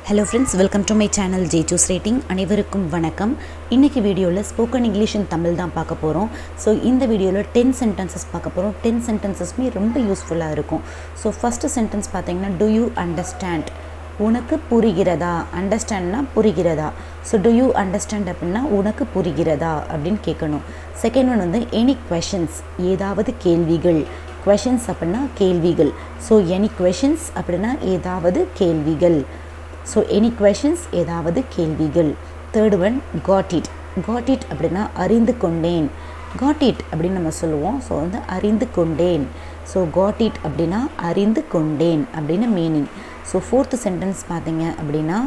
hello friends welcome to my channel ஜே சூஸ் rating அனைவருக்கும் வணக்கம் இன்றைக்கி வீடியோவில் ஸ்போக்கன் இங்கிலீஷ் இன் தமிழ் தான் பார்க்க போகிறோம் ஸோ இந்த வீடியோவில் டென் சென்டென்சஸ் பார்க்க போகிறோம் டென் சென்டென்சஸ்மே ரொம்ப யூஸ்ஃபுல்லாக இருக்கும் ஸோ ஃபஸ்ட்டு சென்டென்ஸ் பார்த்தீங்கன்னா டு யூ அண்டர்ஸ்டாண்ட் உனக்கு புரிகிறதா அண்டர்ஸ்டாண்ட்னா புரிகிறதா ஸோ டு யூ அண்டர்ஸ்டாண்ட் அப்படின்னா உனக்கு புரிகிறதா அப்படின்னு கேட்கணும் செகண்ட் ஒன் வந்து எனி கொஷின்ஸ் ஏதாவது கேள்விகள் கொஷின்ஸ் அப்படின்னா கேள்விகள் ஸோ எனி கொஷின்ஸ் அப்படின்னா ஏதாவது கேள்விகள் ஸோ எனி கொஷின்ஸ் ஏதாவது கேள்விகள் third one got it got it அப்படின்னா அறிந்து கொண்டேன் காட் இட் அப்படின்னு நம்ம சொல்லுவோம் ஸோ வந்து அறிந்து கொண்டேன் ஸோ காட் இட் அப்படின்னா அறிந்து கொண்டேன் அப்படின்னு மீனிங் ஸோ ஃபோர்த்து சென்டென்ஸ் பார்த்தீங்க அப்படின்னா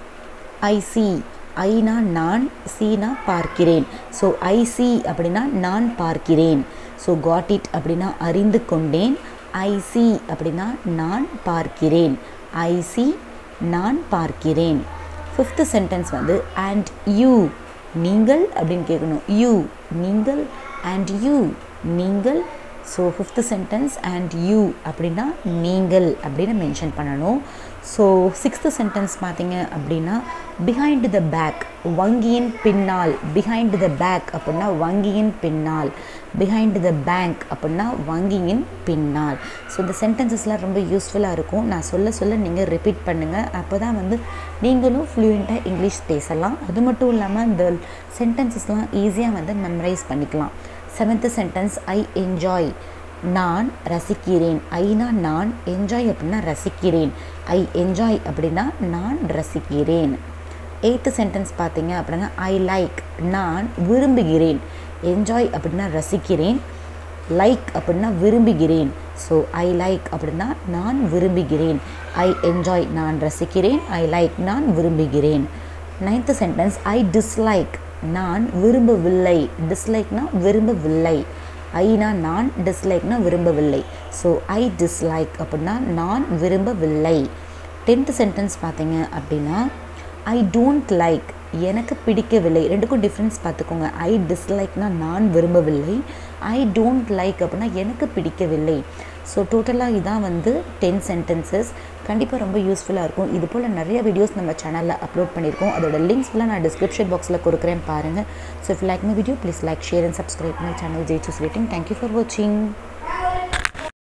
ஐ சி ஐனா நான் சீனா பார்க்கிறேன் ஸோ ஐ சி அப்படின்னா நான் பார்க்கிறேன் ஸோ காட் இட் அப்படின்னா அறிந்து கொண்டேன் ஐ சி அப்படின்னா நான் பார்க்கிறேன் ஐ சி நான் பார்க்கிறேன் ஃபிஃப்த்து சென்டென்ஸ் வந்து அண்ட் யூ நீங்கள் அப்படின்னு கேட்கணும் யூ நீங்கள் அண்ட் யூ நீங்கள் so fifth sentence and you அப்படின்னா நீங்கள் அப்படின்னு மென்ஷன் பண்ணணும் ஸோ சிக்ஸ்த்து சென்டென்ஸ் பார்த்தீங்க அப்படின்னா பிஹைண்ட் த பேக் வங்கியின் பின்னால் பிஹைண்ட் த பேக் அப்படின்னா வங்கியின் பின்னால் பிஹைண்ட் த பேங்க் அப்படின்னா வங்கியின் பின்னால் ஸோ இந்த சென்டென்சஸ்லாம் ரொம்ப யூஸ்ஃபுல்லாக இருக்கும் நான் சொல்ல சொல்ல நீங்கள் ரிப்பீட் பண்ணுங்கள் அப்போ தான் வந்து நீங்களும் ஃப்ளூயண்ட்டாக இங்கிலீஷ் பேசலாம் அது மட்டும் இல்லாமல் இந்த சென்டென்சஸ்லாம் ஈஸியாக வந்து மெமரைஸ் பண்ணிக்கலாம் செவன்த்து சென்டென்ஸ் ஐ என்ஜாய் நான் ரசிக்கிறேன் ஐனா நான் என்ஜாய் அப்படின்னா ரசிக்கிறேன் ஐ என்ஜாய் அப்படின்னா நான் ரசிக்கிறேன் எயித்து சென்டென்ஸ் பார்த்தீங்க அப்படின்னா ஐ லைக் நான் விரும்புகிறேன் என்ஜாய் அப்படின்னா ரசிக்கிறேன் லைக் அப்படின்னா விரும்புகிறேன் ஸோ ஐ லைக் அப்படின்னா நான் விரும்புகிறேன் ஐ என்ஜாய் நான் ரசிக்கிறேன் ஐ லைக் நான் விரும்புகிறேன் நைன்த்து சென்டென்ஸ் ஐ டிஸ்லைக் நான் விரும்பவில்லை டிஸ்லைக்னா விரும்பவில்லை ஐனா நான் டிஸ்லைக்னா விரும்பவில்லை ஸோ ஐ டிஸ்லைக் அப்படின்னா நான் விரும்பவில்லை டென்த்து சென்டென்ஸ் பார்த்தீங்க அப்படின்னா ஐ டோன்ட் லைக் எனக்கு பிடிக்கவில்லை ரெண்டுக்கும் டிஃப்ரென்ஸ் பார்த்துக்கோங்க ஐ டிஸ்லைக்னா நான் விரும்பவில்லை ஐ டோன்ட் லைக் அப்படின்னா எனக்கு பிடிக்கவில்லை ஸோ டோட்டலாக இதான் வந்து டென் சென்டென்சஸ் கண்டிப்பாக ரொம்ப யூஸ்ஃபுல்லாக இருக்கும் இது போல் நிறைய வீடியோஸ் நம்ம சேனலில் அப்லோட் பண்ணியிருக்கோம் அதோட லிங்க்ஸ் ஃபுல்லாக நான் டிஸ்கிரிப்ஷன் பாக்ஸில் கொடுக்குறேன் பாருங்கள் so if like my video please like share and subscribe my channel ஜெய் சூஸ் ரேட்டிங் தேங்க்யூ ஃபார் வாட்சிங்